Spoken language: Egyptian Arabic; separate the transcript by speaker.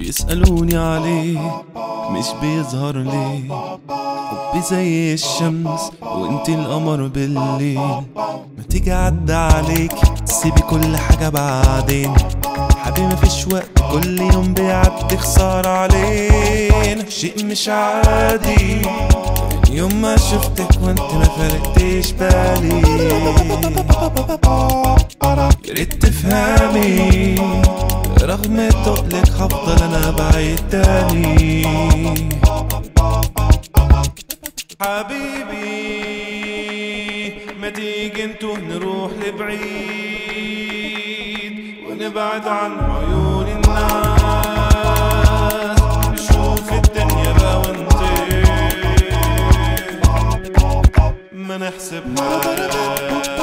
Speaker 1: بيسألوني عليه مش بيظهر ليه حبي زي الشمس وانتي القمر بالليل ما تيجي عدى عليك تسيبي كل حاجة بعدين حبيبي مفيش وقت كل يوم بيعدي خسارة علينا شيء مش عادي من يوم ما شفتك وانت ما فرقتيش بالي يا ريت تفهمي رغم تقلك هفضل انا بعيد تاني حبيبي ما تيجي انتو نروح لبعيد ونبعد عن عيون الناس نشوف الدنيا بقى ونطير ما نحسبهاش